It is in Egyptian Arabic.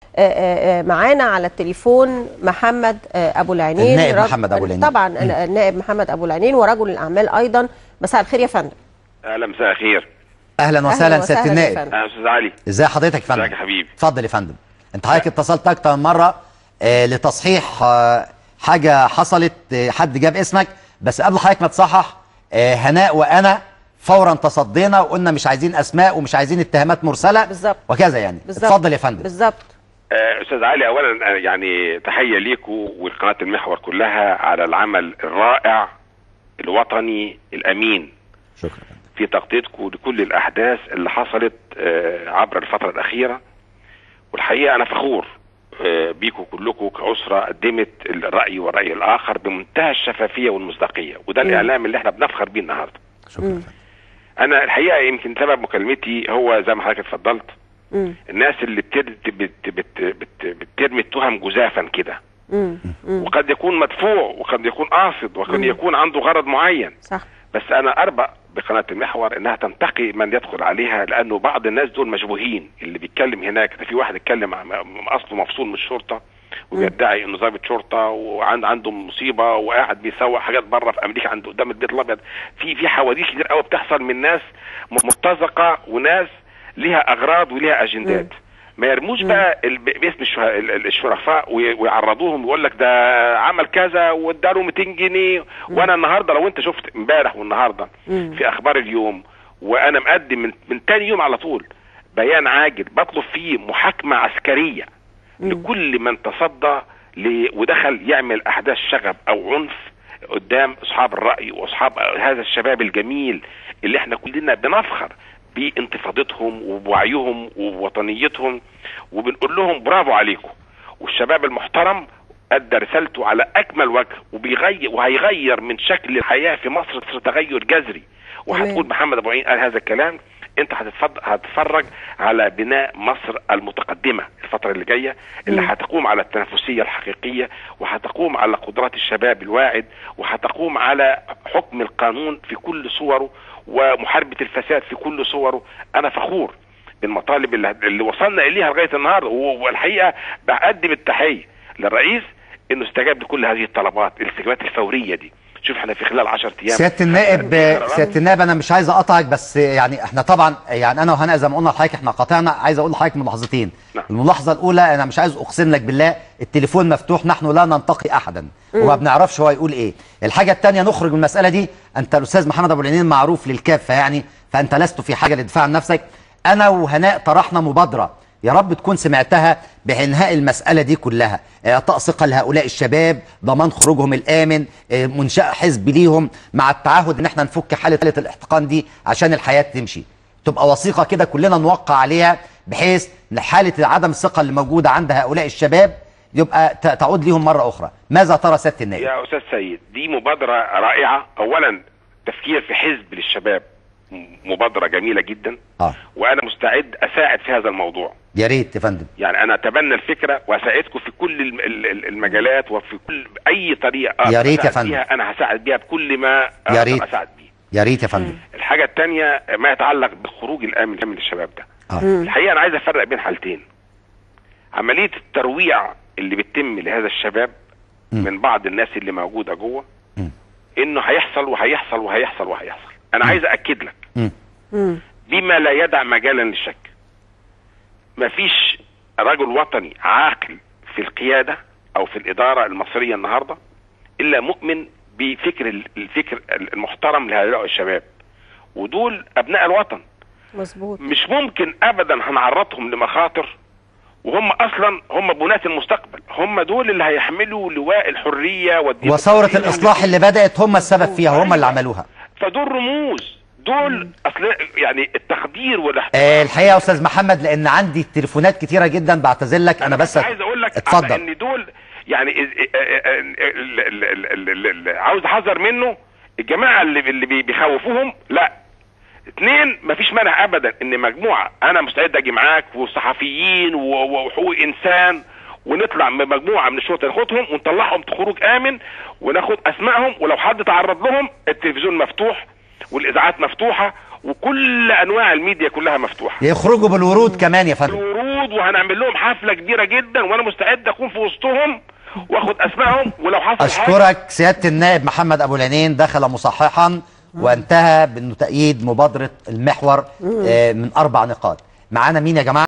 آه، آه، آه، معانا على التليفون محمد آه، ابو العينين النائب رج- محمد أبو العينين. طبعا النائب محمد ابو العينين ورجل الاعمال ايضا مساء الخير يا فندم اهلا مساء الخير اهلا وسهلا سياده وسهلا يا النائب فندم. اهلا استاذ علي ازي حضرتك يا فندم ازيك يا حبيبي اتفضل يا فندم انت حضرتك اتصلت اكتر من مره آه لتصحيح آه حاجه حصلت آه حد جاب اسمك بس قبل حضرتك ما تصحح آه هناء وانا فورا تصدينا وقلنا مش عايزين اسماء ومش عايزين اتهامات مرسله بالظبط. وكذا يعني بالظبط اتفضل يا فندم بالظبط آه، استاذ علي اولا آه، يعني تحيه ليكوا وقناه المحور كلها على العمل الرائع الوطني الامين شكرا في تغطيتكم لكل الاحداث اللي حصلت آه، عبر الفتره الاخيره والحقيقه انا فخور آه، بيكم كلكم كاسره قدمت الراي والراي الاخر بمنتهى الشفافيه والمصداقيه وده الاعلام اللي احنا بنفخر بيه النهارده شكرا انا الحقيقه يمكن سبب مكالمتي هو زي ما حضرتك اتفضلت مم. الناس اللي بتد... بت... بت... بت... بترمي التهم جزافا كده مم. مم. وقد يكون مدفوع وقد يكون قاصد وقد يكون عنده غرض معين صح بس انا اربأ بقناه المحور انها تنتقي من يدخل عليها لانه بعض الناس دول مشبوهين اللي بيتكلم هناك ده في واحد اتكلم عن- م- اصله مفصول من الشرطه وبيدعي انه ضابط شرطه وعنده عنده مصيبه وقاعد بيسوق حاجات بره في امريكا عنده قدام البيت الابيض في في حواديت كتير قوي بتحصل من ناس مرتزقه وناس ليها اغراض وليها اجندات ما يرموش بقى ال- باسم الشه- ال- ال- الشرفاء وي- ويعرضوهم ويقول لك ده عمل كذا واداله 200 جنيه وانا النهارده لو انت شفت امبارح والنهارده مم. في اخبار اليوم وانا مقدم من, من تاني يوم على طول بيان عاجل بطلب فيه محاكمه عسكريه لكل من تصدى ل... ودخل يعمل احداث شغب او عنف قدام اصحاب الراي واصحاب هذا الشباب الجميل اللي احنا كلنا بنفخر بانتفاضتهم وبوعيهم ووطنيتهم وبنقول لهم برافو عليكم والشباب المحترم ادى رسالته على اكمل وجه وبيغير وهيغير من شكل الحياه في مصر تغير جذري وهتقول تمام. محمد ابو عين قال هذا الكلام انت هتتفض... هتتفرج على بناء مصر المتقدمه الفتره اللي جايه اللي هتقوم على التنافسيه الحقيقيه وهتقوم على قدرات الشباب الواعد وهتقوم على حكم القانون في كل صوره ومحاربه الفساد في كل صوره انا فخور بالمطالب اللي, اللي وصلنا اليها لغايه النهارده و- والحقيقه بقدم التحيه للرئيس انه استجاب لكل هذه الطلبات الاستجابات الفوريه دي شوف احنا في خلال 10 ايام سياده النائب سياده النائب انا مش عايز اقطعك بس يعني احنا طبعا يعني انا وهنا زي ما قلنا لحضرتك احنا قاطعنا عايز اقول لحضرتك ملاحظتين نعم. الملاحظه الاولى انا مش عايز اقسم لك بالله التليفون مفتوح نحن لا ننتقي احدا وما بنعرفش هو يقول ايه الحاجه الثانيه نخرج من المساله دي انت الاستاذ محمد ابو العينين معروف للكافه يعني فانت لست في حاجه للدفاع عن نفسك انا وهناء طرحنا مبادره يا رب تكون سمعتها بإنهاء المسألة دي كلها إعطاء ثقة لهؤلاء الشباب ضمان خروجهم الآمن آه، منشأ حزب ليهم مع التعهد إن احنا نفك حالة حالة الاحتقان دي عشان الحياة تمشي تبقى وثيقة كده كلنا نوقع عليها بحيث حالة عدم الثقة اللي موجودة عند هؤلاء الشباب يبقى ت- تعود ليهم مرة أخرى ماذا ترى سيادة النائب يا استاذ سيد دي مبادره رائعه اولا تفكير في حزب للشباب م- مبادره جميله جدا آه. وانا مستعد اساعد في هذا الموضوع يا ريت يا فندم يعني انا اتبنى الفكره واساعدكم في كل الم- ال- ال- المجالات وفي كل اي طريقه أقدر يا ريت يا أساعد فندم. بيها انا هساعد بيها بكل ما يا أقدر ريت. اساعد بيه يا ريت يا فندم الحاجه الثانيه ما يتعلق بالخروج الامن من الشباب ده آه. الحقيقه انا عايز افرق بين حالتين عمليه الترويع اللي بتتم لهذا الشباب مم. من بعض الناس اللي موجوده جوه مم. انه هيحصل وهيحصل وهيحصل وهيحصل انا عايز اكد لك مم. مم. بما لا يدع مجالا للشك مفيش رجل وطني عاقل في القيادة او في الادارة المصرية النهاردة الا مؤمن بفكر ال- الفكر المحترم لهؤلاء الشباب ودول ابناء الوطن مظبوط مش ممكن ابدا هنعرضهم لمخاطر وهم اصلا هم بناة المستقبل هم دول اللي هيحملوا لواء الحرية والديمقراطية وثورة الإصلاح اللي بدأت هم السبب فيها هم اللي عملوها فدول رموز دول اصل يعني التقدير والاحترام آه، الحقيقه يا استاذ محمد لان عندي تليفونات كتيره جدا بعتذر لك انا بس عايز اقول لك اتفضل ان دول يعني إز- ال- ال- ال- ال- ال- ال- عاوز احذر منه الجماعه اللي اللي بي- بيخوفوهم لا اثنين مفيش مانع ابدا ان مجموعه انا مستعد اجي معاك وصحفيين و- و- وحقوق انسان ونطلع من مجموعه من الشرطه ناخدهم ونطلعهم خروج امن وناخد اسمائهم ولو حد تعرض لهم التلفزيون مفتوح والاذاعات مفتوحه وكل انواع الميديا كلها مفتوحه يخرجوا بالورود كمان يا فندم الورود وهنعمل لهم حفله كبيره جدا وانا مستعد اكون في وسطهم واخد اسمائهم ولو حصل حاجه اشكرك سياده النائب محمد ابو العينين دخل مصححا وانتهى بانه تأييد مبادره المحور آه، من اربع نقاط معانا مين يا جماعه